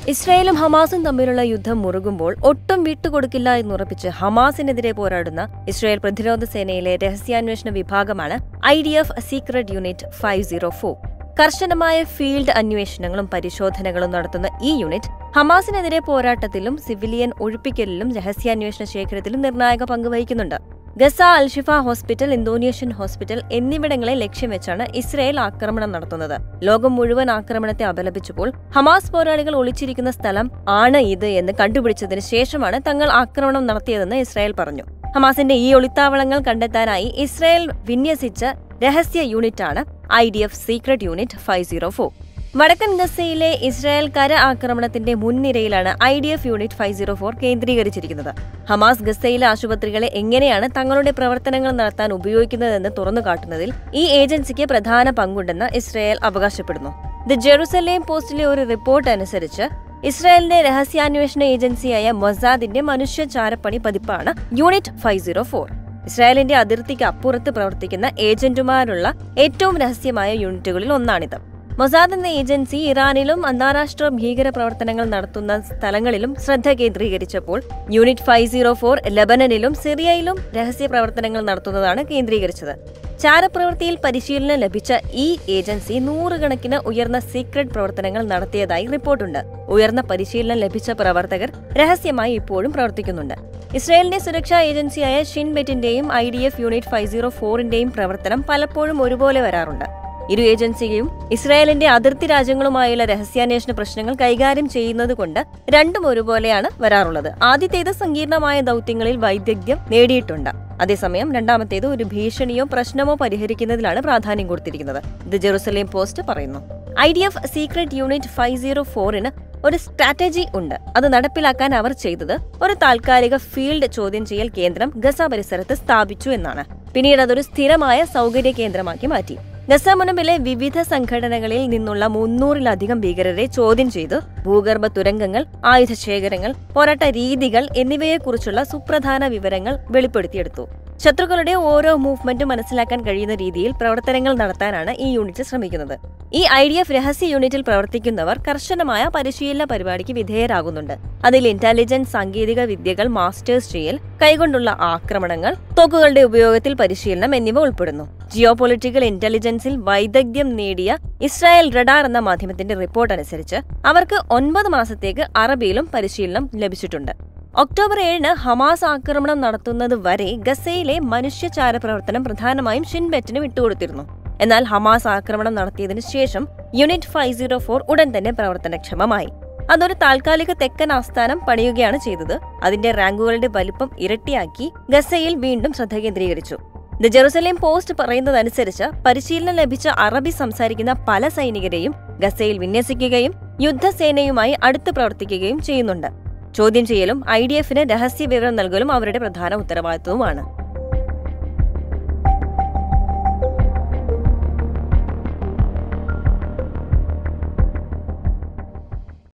ഇസ്രായേലും ഹമാസും തമ്മിലുള്ള യുദ്ധം മുറുകുമ്പോൾ ഒട്ടും വിട്ടുകൊടുക്കില്ല എന്നുറപ്പിച്ച് ഹമാസിനെതിരെ പോരാടുന്ന ഇസ്രായേൽ പ്രതിരോധ സേനയിലെ രഹസ്യാന്വേഷണ വിഭാഗമാണ് I D F secret unit five zero four കർശനമായ ഫീൽഡ് അന്വേഷണങ്ങളും പരിശോധനകളും നടത്തുന്ന ഈ യൂണിറ്റ് ഹമാസിനെതിരെ പോരാട്ടത്തിലും സിവിലിയൻ ഒഴിപ്പിക്കലിലും രഹസ്യാന്വേഷണ ശേഖരത്തിലും നിർണായക പങ്ക് വഹിക്കുന്നുണ്ട് Gaza Al Shifa hospital Indonesian hospital എന്നിവിടങ്ങളെ ലക്ഷ്യം വെച്ചാണ് ഇസ്രയേൽ ആക്രമണം നടത്തുന്നത് ലോകം മുഴുവൻ ആക്രമണത്തെ അപലപിച്ചപ്പോൾ ഹമാസ് പോരാളികൾ ഒളിച്ചിരിക്കുന്ന സ്ഥലം ആണ് ഇത് എന്ന് കണ്ടുപിടിച്ചതിന് ശേഷമാണ് തങ്ങൾ ആക്രമണം നടത്തിയതെന്ന് ഇസ്രായേൽ പറഞ്ഞു ഹമാസിന്റെ ഈ ഒളിത്താവളങ്ങൾ കണ്ടെത്താനായി ഇസ്രായേൽ വിന്യസിച്ച രഹസ്യ യൂണിറ്റാണ് I D F secret unit five zero four വടക്കൻ ഗസയിലെ ഇസ്രായേൽ കര ആക്രമണത്തിന്റെ മുൻനിരയിലാണ് I D F unit five zero four കേന്ദ്രീകരിച്ചിരിക്കുന്നത് ഹമാസ് ഗസയിലെ ആശുപത്രികളെ എങ്ങനെയാണ് തങ്ങളുടെ പ്രവർത്തനങ്ങൾ നടത്താൻ ഉപയോഗിക്കുന്നതെന്ന് തുറന്നു കാട്ടുന്നതിൽ ഈ ഏജൻസിക്ക് പ്രധാന പങ്കുണ്ടെന്ന് ഇസ്രായേൽ അവകാശപ്പെടുന്നു ദി ജെറുസലേം പോസ്റ്റിലെ ഒരു റിപ്പോർട്ട് അനുസരിച്ച് ഇസ്രായേലിന്റെ രഹസ്യാന്വേഷണ ഏജൻസിയായ മൊസാദിന്റെ മനുഷ്യ ചാരപ്പണി പതിപ്പാണ് യൂണിറ്റ് ഫൈവ് സീറോ ഫോർ ഇസ്രായേലിന്റെ അതിർത്തിക്ക് അപ്പുറത്ത് പ്രവർത്തിക്കുന്ന ഏജന്റുമാരുള്ള ഏറ്റവും രഹസ്യമായ യൂണിറ്റുകളിൽ ഒന്നാണിത് മൊസാദ് എന്ന ഏജൻസി ഇറാനിലും അന്താരാഷ്ട്ര ഭീകര പ്രവർത്തനങ്ങൾ നടത്തുന്ന സ്ഥലങ്ങളിലും ശ്രദ്ധ കേന്ദ്രീകരിച്ചപ്പോൾ യൂണിറ്റ് ഫൈവ് സീറോ ഫോർ ലബനനിലും സിറിയയിലും രഹസ്യ പ്രവർത്തനങ്ങൾ നടത്തുന്നതാണ് കേന്ദ്രീകരിച്ചത് ചാരപ്രവൃത്തിയിൽ പരിശീലനം ലഭിച്ച ഈ ഏജൻസി നൂറുകണക്കിന് ഉയർന്ന സീക്രട്ട് പ്രവർത്തനങ്ങൾ നടത്തിയതായി റിപ്പോർട്ടുണ്ട് ഉയർന്ന പരിശീലനം ലഭിച്ച പ്രവർത്തകർ രഹസ്യമായി ഇപ്പോഴും പ്രവർത്തിക്കുന്നുണ്ട് ഇസ്രായേലിന്റെ സുരക്ഷാ ഏജൻസിയായ ഷിൻബെറ്റിന്റെയും I D F unit five zero ഫോറിന്റെയും പ്രവർത്തനം പലപ്പോഴും ഒരുപോലെ വരാറുണ്ട് ഇരു ഏജൻസിയും ഇസ്രായേലിന്റെ അതിർത്തി രാജ്യങ്ങളുമായുള്ള രഹസ്യാന്വേഷണ പ്രശ്നങ്ങൾ കൈകാര്യം ചെയ്യുന്നത് കൊണ്ട് രണ്ടും ഒരുപോലെയാണ് വരാറുള്ളത് ആദ്യത്തേത് സങ്കീർണമായ ദൗത്യങ്ങളിൽ വൈദഗ്ധ്യം നേടിയിട്ടുണ്ട് അതേസമയം രണ്ടാമത്തേത് ഒരു ഭീഷണിയോ പ്രശ്നമോ പരിഹരിക്കുന്നതിലാണ് പ്രാധാന്യം കൊടുത്തിരിക്കുന്നത് ഇത് ജെറുസലേം പോസ്റ്റ് പറയുന്നു I D F secret unit five zero ഫോറിന് ഒരു സ്ട്രാറ്റജി ഉണ്ട് അത് നടപ്പിലാക്കാൻ അവർ ചെയ്തത് ഒരു താൽക്കാലിക ഫീൽഡ് ചോദ്യം ചെയ്യൽ കേന്ദ്രം ഗസ പരിസരത്ത് സ്ഥാപിച്ചു എന്നാണ് പിന്നീട് അതൊരു സ്ഥിരമായ സൗകര്യ കേന്ദ്രമാക്കി മാറ്റി ഗസ മുനമ്പിലെ വിവിധ സംഘടനകളിൽ നിന്നുള്ള മുന്നൂറിലധികം ഭീകരരെ ചോദ്യം ചെയ്തു ഭൂഗർഭ തുരങ്കങ്ങൾ ആയുധശേഖരങ്ങൾ പോരാട്ട രീതികൾ എന്നിവയെക്കുറിച്ചുള്ള സുപ്രധാന വിവരങ്ങൾ വെളിപ്പെടുത്തിയെടുത്തു ശത്രുക്കളുടെ ഓരോ മൂവ്മെന്റും മനസ്സിലാക്കാൻ കഴിയുന്ന രീതിയിൽ പ്രവർത്തനങ്ങൾ നടത്താനാണ് ഈ യൂണിറ്റ് ശ്രമിക്കുന്നത് ഈ ഐ ഡി എഫ് രഹസ്യ യൂണിറ്റിൽ പ്രവർത്തിക്കുന്നവർ കർശനമായ പരിശീലന പരിപാടിക്ക് വിധേയരാകുന്നുണ്ട് അതിൽ ഇന്റലിജൻസ് സാങ്കേതിക വിദ്യകൾ മാസ്റ്റേഴ്സ് ചെയ്യൽ കൈകൊണ്ടുള്ള ആക്രമണങ്ങൾ തോക്കുകളുടെ ഉപയോഗത്തിൽ പരിശീലനം എന്നിവ ഉൾപ്പെടുന്നു ജിയോ പൊളിറ്റിക്കൽ ഇന്റലിജൻസിൽ വൈദഗ്ധ്യം നേടിയ ഇസ്രായേൽ റഡാർ എന്ന മാധ്യമത്തിന്റെ റിപ്പോർട്ട് അനുസരിച്ച് അവർക്ക് ഒൻപത് മാസത്തേക്ക് അറബിയിലും പരിശീലനം ലഭിച്ചിട്ടുണ്ട് ഒക്ടോബർ ഏഴിന് ഹമാസ് ആക്രമണം നടത്തുന്നത് വരെ ഗസയിലെ മനുഷ്യചാര പ്രവർത്തനം പ്രധാനമായും ഷിൻബെറ്റിന് വിട്ടുകൊടുത്തിരുന്നു എന്നാൽ ഹമാസ് ആക്രമണം നടത്തിയതിനു ശേഷം യൂണിറ്റ് ഫൈവ് സീറോ ഫോർ ഉടൻ തന്നെ പ്രവർത്തനക്ഷമമായി അതൊരു താൽക്കാലിക തെക്കൻ ആസ്ഥാനം പണിയുകയാണ് ചെയ്തത് അതിന്റെ റാങ്കുകളുടെ വലിപ്പം ഇരട്ടിയാക്കി ഗസയിൽ വീണ്ടും ശ്രദ്ധ കേന്ദ്രീകരിച്ചു ദ ജെറുസലേം പോസ്റ്റ് പറയുന്നതനുസരിച്ച് പരിശീലനം ലഭിച്ച അറബി സംസാരിക്കുന്ന പല സൈനികരെയും ഗസയിൽ വിന്യസിക്കുകയും യുദ്ധസേനയുമായി അടുത്ത് പ്രവർത്തിക്കുകയും ചെയ്യുന്നുണ്ട് ചോദ്യം ചെയ്യലും ഐ ഡി എഫിന് രഹസ്യ വിവരം നൽകലും അവരുടെ പ്രധാന ഉത്തരവാദിത്വവുമാണ്